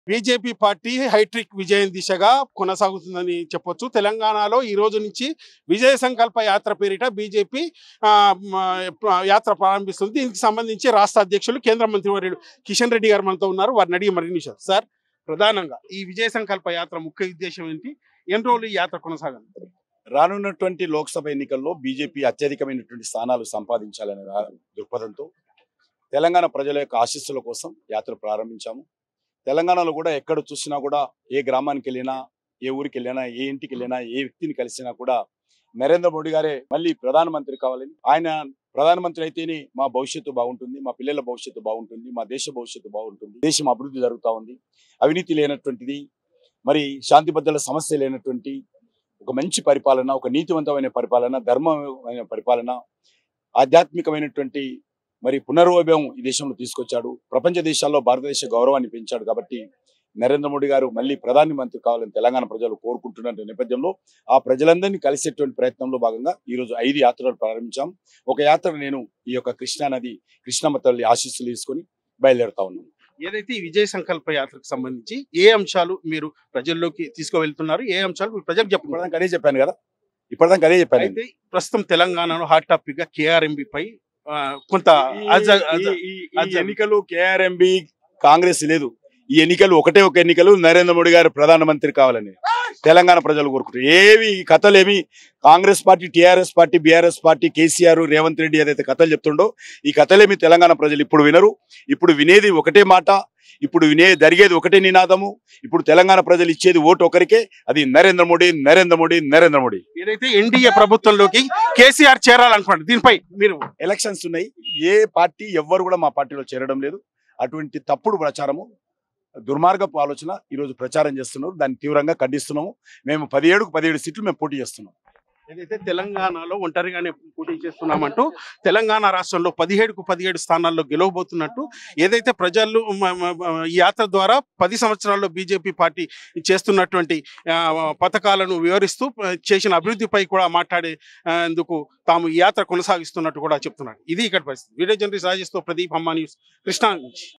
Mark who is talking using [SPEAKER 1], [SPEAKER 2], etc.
[SPEAKER 1] BJP party hat-trick విజయం దిశగా కొనసాగుతుందని చెప్పొచ్చు తెలంగాణలో ఈ రోజు నుంచి విజయ సంకల్ప యాత్ర పేరిట బీజేపీ ఆ, మ, యాత్ర ప్రారంభిస్తుంది దీనికి సంబంధించి రాష్ట్ర అధ్యక్షులు కేంద్ర మంత్రివర్యులు కిషన్ రెడ్డి గారు మనతో ఉన్నారు వారిని అడిగి మరిన్ని విషయాలు సార్ ప్రధానంగా ఈ విజయ సంకల్ప యాత్ర ముఖ్య ఉద్దేశం ఏంటి ఎన్ని రోజులు ఈ యాత్ర కొనసాగాలి
[SPEAKER 2] రానున్నటువంటి లోక్సభ ఎన్నికల్లో బీజేపీ అత్యధికమైనటువంటి స్థానాలు సంపాదించాలనే రా- దృక్పథంతో తెలంగాణ ప్రజల యొక్క ఆశీస్సుల కోసం యాత్ర ప్రారంభించాము తెలంగాణలో కూడా ఎక్కడ చూసినా కూడా ఏ గ్రామానికి వెళ్ళినా ఏ ఊరికి వెళ్ళినా ఏ ఇంటికి వెళ్ళినా ఏ వ్యక్తిని కలిసినా కూడా నరేంద్ర మోడీ గారే మళ్ళీ ప్రధానమంత్రి కావాలని ఆయన ప్రధానమంత్రి అయితేనే మా భవిష్యత్తు బాగుంటుంది మా పిల్లల భవిష్యత్తు బాగుంటుంది మా దేశ భవిష్యత్తు బాగుంటుంది దేశం అభివృద్ధి జరుగుతూ ఉంది అవినీతి లేనటువంటిది మరి శాంతి భద్రతల సమస్య లేనటువంటి ఒక మంచి పరిపాలన ఒక నీతివంతమైన పరిపాలన ధర్మమైన పరిపాలన ఆధ్యాత్మికమైనటువంటి మరి పునర్వైభవం ఈ దేశంలో తీసుకొచ్చాడు ప్రపంచ దేశాల్లో భారతదేశ గౌరవాన్ని పెంచాడు కాబట్టి నరేంద్ర మోడీ గారు మళ్ళీ ప్రధాని మంత్రి కావాలని తెలంగాణ ప్రజలు కోరుకుంటున్న నేపథ్యంలో ఆ ప్రజలందరినీ కలిసేటువంటి ప్రయత్నంలో భాగంగా ఈ రోజు ఐదు యాత్రలు ప్రారంభించాం ఒక యాత్ర నేను ఈ యొక్క కృష్ణా నది కృష్ణమ్మ తల్లి ఆశీస్సులు తీసుకొని బయలుదేరుతా ఉన్నాను
[SPEAKER 1] ఏదైతే ఈ విజయ సంకల్ప యాత్రకు సంబంధించి ఏ అంశాలు మీరు ప్రజల్లోకి తీసుకువెళ్తున్నారు ఏ అంశాలు మీరు ప్రజలకు చెప్పుకున్నారు
[SPEAKER 2] ఇప్పటిదాకా అదే చెప్పాను కదా ఇప్పటిదాకా అదే చెప్పాను నేను.
[SPEAKER 1] అయితే ప్రస్తుతం తెలంగాణలో హాట్ టాపిక్ గా కేఆర్ఎంబి పై ఆ, కొంత
[SPEAKER 2] ఈ-
[SPEAKER 1] అజ- అజ-
[SPEAKER 2] ఈ- ఈ- ఈ
[SPEAKER 1] అజ-
[SPEAKER 2] ఎన్నికలు కేఆర్ఎంబి కాంగ్రెస్ లేదు ఈ ఎన్నికలు ఒకటే ఒక ఎన్నికలు నరేంద్ర మోడీ గారు ప్రధానమంత్రి కావాలని తెలంగాణ ప్రజలు కోరుకుంటారు ఏవి ఈ కథలేమి Congress party TRS party BRS party KCR Revanth Reddy ఏదైతే కథలు చెప్తుండో ఈ కథలేమి తెలంగాణ ప్రజలు ఇప్పుడు వినరు ఇప్పుడు వినేది ఒకటే మాట ఇప్పుడు వినే జరిగేది ఒకటే నినాదము ఇప్పుడు తెలంగాణ ప్రజలు ఇచ్చేది ఓటు ఒకరికే అది నరేంద్ర మోడీ నరేంద్ర మోడీ నరేంద్ర మోడీ
[SPEAKER 1] ఏదైతే ఎన్డీఏ ప్రభుత్వంలోకి కేసీఆర్ చేరాలనుకుంటారు దీనిపై మీరు
[SPEAKER 2] ఎలక్షన్స్ ఉన్నాయి ఏ పార్టీ ఎవ్వరు కూడా మా పార్టీలో చేరడం లేదు అటువంటి తప్పుడు ప్రచారము దుర్మార్గపు ఆలోచన ఈరోజు ప్రచారం చేస్తున్నారు దాన్ని తీవ్రంగా ఖండిస్తున్నాము మేము పదిహేడుకు పదిహేడు సీట్లు మేము పోటీ చేస్తున్నాం
[SPEAKER 1] ఏదైతే తెలంగాణలో ఒంటరిగానే పోటీ చేస్తున్నామంటూ తెలంగాణ రాష్ట్రంలో పదిహేడుకు పదిహేడు స్థానాల్లో గెలవబోతున్నట్టు ఏదైతే ప్రజలు మ- మ- మ- ఈ యాత్ర ద్వారా పది సంవత్సరాల్లో బీజేపీ పార్టీ చేస్తున్నటువంటి ఆ, పథకాలను వివరిస్తూ ఆ, చేసిన అభివృద్ధిపై కూడా మాట్లాడేందుకు తాము ఈ యాత్ర కొనసాగిస్తున్నట్టు కూడా చెప్తున్నారు ఇది ఇక్కడ పరిస్థితి వీడియో జర్నలిస్ట్ రాజేష్తో ప్రదీప్ అమ్మా న్యూస్ కృష్ణా నుంచి